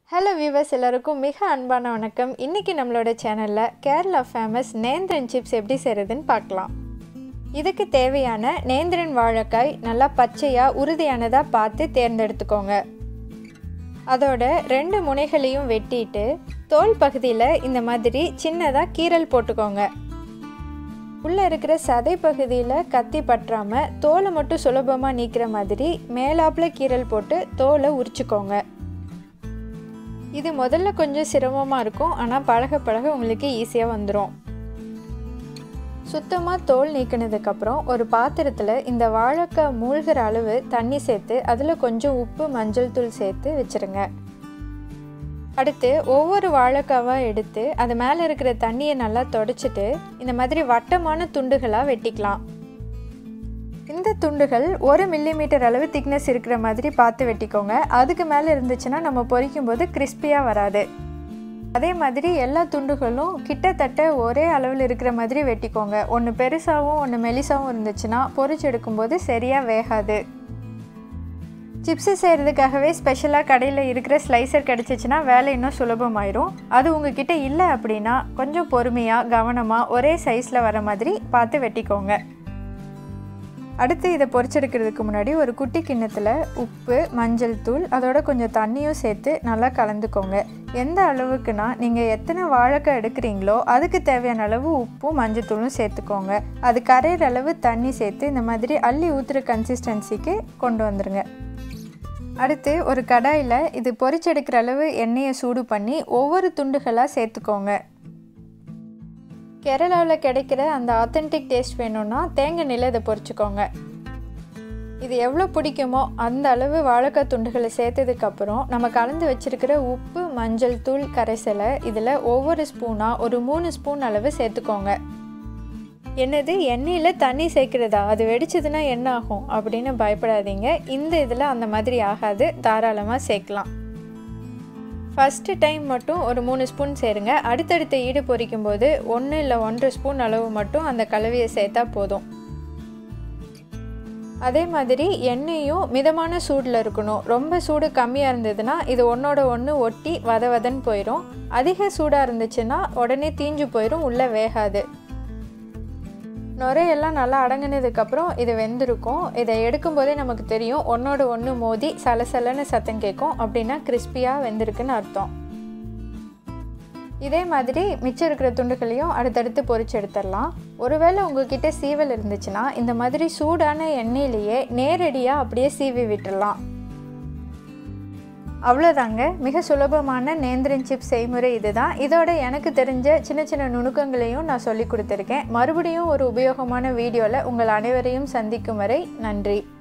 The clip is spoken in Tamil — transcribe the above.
ஹலோ வியூவர்ஸ் எல்லாருக்கும் மிக அன்பான வணக்கம் இன்றைக்கி நம்மளோட சேனலில் கேரளா ஃபேமஸ் நேந்திரன் சிப்ஸ் எப்படி செய்கிறதுன்னு பார்க்கலாம் இதுக்கு தேவையான நேந்திரன் வாழைக்காய் நல்லா பச்சையாக உறுதியானதாக பார்த்து தேர்ந்தெடுத்துக்கோங்க அதோட ரெண்டு முனைகளையும் வெட்டிட்டு தோல் பகுதியில் இந்த மாதிரி சின்னதாக கீரல் போட்டுக்கோங்க உள்ளே இருக்கிற சதை பகுதியில் கத்தி பற்றாமல் தோலை மட்டும் சுலபமாக நீக்கிற மாதிரி மேலாப்பில் கீரல் போட்டு தோலை உரிச்சுக்கோங்க இது முதல்ல கொஞ்சம் சிரமமாக இருக்கும் ஆனால் பழக பழக உங்களுக்கு ஈஸியாக வந்துடும் சுத்தமாக தோல் நீக்கினதுக்கப்புறம் ஒரு பாத்திரத்தில் இந்த வாழைக்காய் மூழ்கிற அளவு தண்ணி சேர்த்து அதில் கொஞ்சம் உப்பு மஞ்சள் தூள் சேர்த்து வச்சுருங்க அடுத்து ஒவ்வொரு வாழைக்காவாக எடுத்து அது மேலே இருக்கிற தண்ணியை நல்லா தொடச்சிட்டு இந்த மாதிரி வட்டமான துண்டுகளாக வெட்டிக்கலாம் இந்த துண்டுகள் ஒரு மில்லிமீட்டர் அளவு திக்னஸ் இருக்கிற மாதிரி பார்த்து வெட்டிக்கோங்க அதுக்கு மேலே இருந்துச்சுன்னா நம்ம பொரிக்கும் போது கிறிஸ்பியாக வராது அதே மாதிரி எல்லா துண்டுகளும் கிட்டத்தட்ட ஒரே அளவில் இருக்கிற மாதிரி வெட்டிக்கோங்க ஒன்று பெருசாகவும் ஒன்று மெலிசாகவும் இருந்துச்சுன்னா பொரிச்சு எடுக்கும்போது சரியாக வேகாது சிப்ஸு செய்கிறதுக்காகவே ஸ்பெஷலாக கடையில் இருக்கிற ஸ்லைசர் கிடச்சிச்சின்னா வேலை இன்னும் சுலபமாயிரும் அது உங்ககிட்ட இல்லை அப்படின்னா கொஞ்சம் பொறுமையாக கவனமாக ஒரே சைஸில் வர மாதிரி பார்த்து வெட்டிக்கோங்க அடுத்து இதை பொரிச்செடுக்கிறதுக்கு முன்னாடி ஒரு குட்டி கிண்ணத்தில் உப்பு மஞ்சள் தூள் அதோட கொஞ்சம் தண்ணியும் சேர்த்து நல்லா கலந்துக்கோங்க எந்த அளவுக்குனா நீங்கள் எத்தனை வாழைக்காய் எடுக்கிறீங்களோ அதுக்கு தேவையான அளவு உப்பும் மஞ்சள் தூளும் சேர்த்துக்கோங்க அது கரையிற அளவு தண்ணி சேர்த்து இந்த மாதிரி அள்ளி ஊற்றுற கன்சிஸ்டன்சிக்கு கொண்டு வந்துடுங்க அடுத்து ஒரு கடாயில் இது பொரிச்செடுக்கிற அளவு எண்ணெயை சூடு பண்ணி ஒவ்வொரு துண்டுகளாக சேர்த்துக்கோங்க கேரளாவில் கிடைக்கிற அந்த ஆத்தென்டிக் டேஸ்ட் வேணும்னா தேங்காய் எண்ணெயில் இதை பொரிச்சுக்கோங்க இது எவ்வளோ பிடிக்குமோ அந்த அளவு வாழைக்காய் துண்டுகளை சேர்த்ததுக்கப்புறம் நம்ம கலந்து வச்சுருக்கிற உப்பு மஞ்சள் தூள் கரைசலை இதில் ஒவ்வொரு ஸ்பூனாக ஒரு மூணு ஸ்பூன் அளவு சேர்த்துக்கோங்க என்னது எண்ணெயில் தண்ணி சேர்க்கிறதா அது வெடிச்சதுன்னா என்ன ஆகும் அப்படின்னு பயப்படாதீங்க இந்த இதில் அந்த மாதிரி ஆகாது தாராளமாக சேர்க்கலாம் ஃபஸ்ட்டு டைம் மட்டும் ஒரு மூணு ஸ்பூன் சேருங்க அடுத்தடுத்த ஈடு பொரிக்கும் போது ஒன்று இல்லை ஒன்றரை ஸ்பூன் அளவு மட்டும் அந்த கலவையை சேர்த்தா போதும் அதே மாதிரி எண்ணெயும் மிதமான சூடில் இருக்கணும் ரொம்ப சூடு கம்மியாக இருந்ததுன்னா இது ஒன்றோட ஒன்று ஒட்டி வத வதன்னு போயிடும் அதிக சூடாக இருந்துச்சுன்னா உடனே தீஞ்சு போயிடும் உள்ளே வேகாது நுரையெல்லாம் நல்லா அடங்கினதுக்கப்புறம் இது வெந்திருக்கும் இதை எடுக்கும்போதே நமக்கு தெரியும் ஒன்றோட ஒன்று மோதி சலசலன்னு சத்தம் கேட்கும் அப்படின்னா கிறிஸ்பியாக வெந்திருக்குன்னு அர்த்தம் இதே மாதிரி மிச்சம் இருக்கிற துண்டுகளையும் அடுத்தடுத்து பொரிச்சு எடுத்துடலாம் ஒருவேளை உங்ககிட்ட சீவல் இருந்துச்சுன்னா இந்த மாதிரி சூடான எண்ணெயிலேயே நேரடியாக அப்படியே சீவி விட்டுடலாம் அவ்வளோதாங்க மிக சுலபமான நேந்திரன் சிப்ஸ் செய்முறை இதுதான் இதோட எனக்கு தெரிஞ்ச சின்ன சின்ன நுணுக்கங்களையும் நான் சொல்லி கொடுத்துருக்கேன் மறுபடியும் ஒரு உபயோகமான வீடியோவில் உங்கள் அனைவரையும் சந்திக்கும் வரை நன்றி